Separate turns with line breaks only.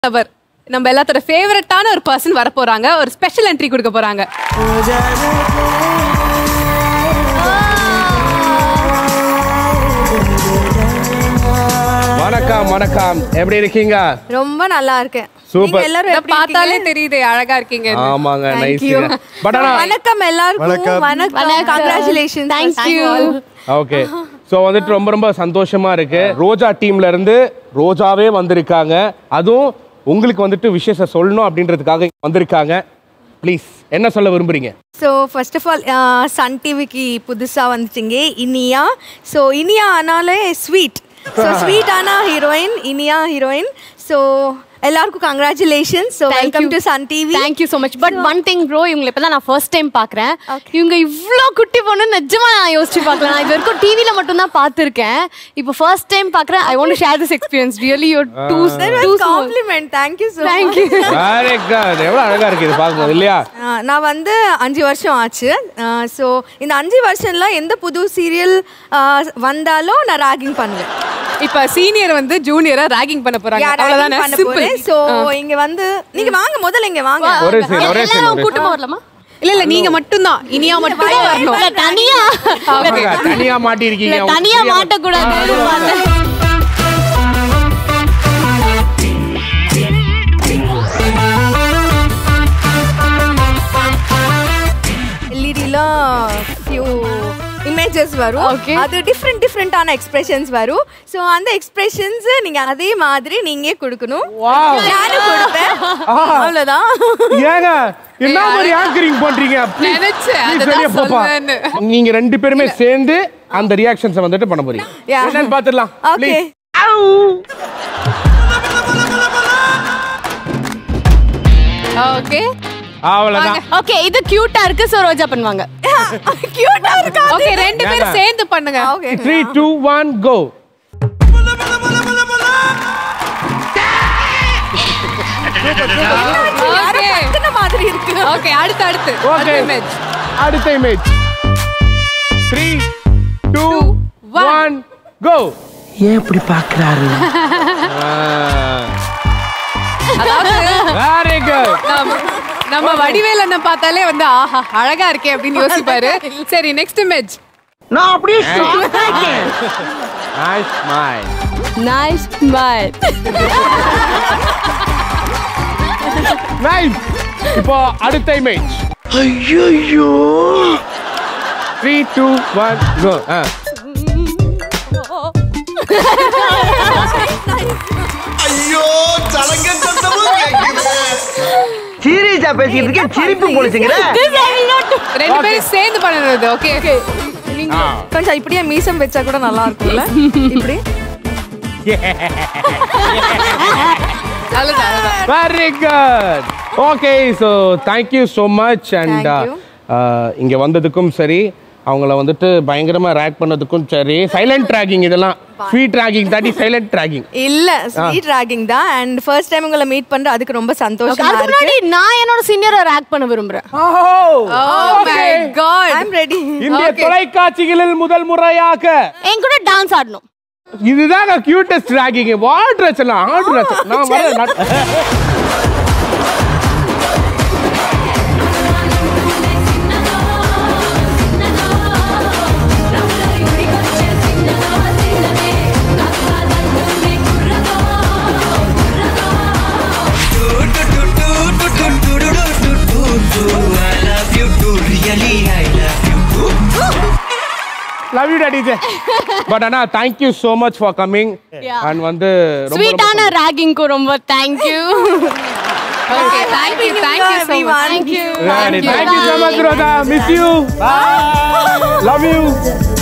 அவர் நம்ம எல்லாத்தோட ஃபேவரட்டான ஒரு பர்சன் வர போறாங்க ஒரு ஸ்பெஷல் என்ட்ரி கொடுக்க போறாங்க
வணக்கம் வணக்கம் எப்படி இருக்கீங்க
ரொம்ப நல்லா இருக்கேன்
Super.
நீங்க எல்லாரும்
இதை
எப்படி
பார்த்தாலே
இருக்கீங்க?
தெரியுது அழகா இருக்கீங்க
ஆமாங்க
Thank
நைஸ்
you.
பட் ஆனா
வணக்கம் எல்லாருக்கும் வணக்கம் கங்க்ராச்சுலேஷன்
ஓகே ஸோ வந்துட்டு ரொம்ப ரொம்ப சந்தோஷமா இருக்கு ரோஜா டீம்ல இருந்து ரோஜாவே வந்திருக்காங்க அதுவும் உங்களுக்கு வந்துட்டு விஷயத்தை சொல்லணும் அப்படின்றதுக்காக வந்திருக்காங்க ப்ளீஸ் என்ன சொல்ல விரும்புறீங்க
so first of all Sun டிவிக்கு புதுசாக வந்துட்டீங்க இனியா ஸோ இனியா ஆனாலே ஸ்வீட் ஸோ ஸ்வீட் ஆனா ஹீரோயின் இனியா ஹீரோயின் ஸோ எல்லாருக்கும் congratulations so
Thank
welcome
you.
To Sun TV
thank you so much but one thing bro இவங்களை இப்போ தான் நான் ஃபர்ஸ்ட் டைம் பார்க்குறேன்
Okay.
இவங்க இவ்வளோ குட்டி பொண்ணு நிஜமா நான் யோசிச்சு பார்க்கல நான் இது வரைக்கும் டிவியில் மட்டும் தான் பார்த்துருக்கேன் இப்போ ஃபர்ஸ்ட் டைம் பார்க்குறேன் I want share this experience really your too too
compliment thank you so
thank you
Very good. எவ்வளவு அழகா இருக்கு இது பார்க்கும்போது இல்லையா
நான் வந்து அஞ்சு வருஷம் ஆச்சு ஸோ இந்த அஞ்சு வருஷம்ல எந்த புது சீரியல் வந்தாலும் நான் ராகிங் பண்ணுவேன்
இப்ப சீனியர் வந்து ஜூனியரா ராகிங் பண்ண போறாங்க
Yeah, ragging
அவ்வளவுதானே
பண்ண
சிம்பிள்
போறேன். So, இங்க வந்து நீங்க வாங்க முதல்ல இங்க வாங்க
ஒரே சீன் ஒரே சீன்
எல்லாரும்
ஒரே
கூட்டமாக வரலாமா
இல்ல இல்ல நீங்க மட்டும் தான் இனியா மட்டும் தான் வரணும்
இல்ல தனியா
ஆமாங்க, தனியா மாட்டி
இல்ல
இருக்கீங்க
தனியா மாட்டக்கூடாது
எல்இடில ஃபியூ இமேஜஸ் வரும்
Okay.
அது டிஃப்ரெண்ட் டிஃப்ரெண்டான எக்ஸ்பிரஷன்ஸ் வரும் ஸோ அந்த எக்ஸ்பிரஷன்ஸ் நீங்க அதே மாதிரி நீங்க கொடுக்கணும்
Wow.
நானும் கொடுப்பேன் அவ்வளவுதான்
ஏங்க என்ன மாதிரி ஆங்கரிங் பண்றீங்க Please,
நினைச்சேன்,
please
அதுதான்
வெளிய போப்பா.
சொல்வேன்னு.
நீங்க ரெண்டு பேருமே சேர்ந்து அந்த ரியாக்ஷன்ஸ் வந்துட்டு பண்ண போறீங்க
Yeah.
என்னன்னு பாத்துடலாம்
ஓகே
ஓகே
அவ்வளவுதான்
ஓகே இது கியூட்டா இருக்கு ஸோ ரோஜா பண்ணுவாங்க
கியூட்டா இருக்கா
ஓகே ரெண்டு பேரும் சேர்ந்து பண்ணுங்க
okay
three two one go
okay
இந்த மாதிரி இருக்கு
ஓகே அடுத்து அடுத்து
ஓகே
அடுத்த image.
அடுத்த image three two
one.
One go
ஏன் இப்படி பாக்குறாரு
வெரி குட்
நம்ம- நம்ம வடிவேல் அண்ணன் பார்த்தாலே வந்து ஆஹா அழகா இருக்கே அப்படின்னு யோசிப்பாரு சரி நெக்ஸ்ட் இமேஜ்
நான் அப்படியே shock ஆயிட்டேன்.
Nice smile
nice smile
nice இப்போ அடுத்த இமேஜ்
ஐயையோ
த்ரீ டூ ஒன் கோ
ஐயோ சலங்க சத்தமும் கேக்குது
சீரியஸா பேசிக்கிட்டு இருக்கேன் சிரிப்பு போலிச்சுங்கிற
ரெண்டு பேரும் சேர்ந்து பண்ணுறது ஓகே ஓகே
கொஞ்சம் இப்படியே மீசம் வச்சா கூட நல்லா இருக்கும்ல இப்படி
அவ்வளவுதான் அவ்வளவுதான்.
Very good okay so thank you so much and
Thank you.
இங்கே வந்ததுக்கும் சரி அவங்கள வந்துட்டு பயங்கரமாக ரேக் பண்ணதுக்கும் சரி சைலண்ட் ட்ராகிங் இதெல்லாம் ஸ்வீட் ட்ராகிங் தாண்டி சைலண்ட் ட்ராகிங்
இல்ல ஸ்வீட் ராகிங் தான் அண்ட் ஃபர்ஸ்ட் டைம் உங்களை மீட் பண்ற அதுக்கு ரொம்ப சந்தோஷமா
அதுக்கு
இருக்கு
முன்னாடி நான் என்னோட சீனியரை ரேக் பண்ண விரும்புறேன்
Oh my God.
I'm ready
இந்திய தொலைக்காட்சிகளில் முதல் முறையாக
என் கூட டான்ஸ் ஆடணும்
இதுதாங்க கியூட்டஸ்ட் ராகிங் வாட் ரச்சலாம் ஆடு ரச்சலாம் நான் வரேன் நான்- லவ் யூ டாடி பட் ஆனா thank you so much for coming
Yeah.
And வந்து ரொம்ப ரொம்ப
ஸ்வீட்டான ராகிங்க்கு ரொம்ப thank you
Okay, thank you, thank you so much.
Thank you
Thank you so much, Roda. Miss you. Bye. Love you.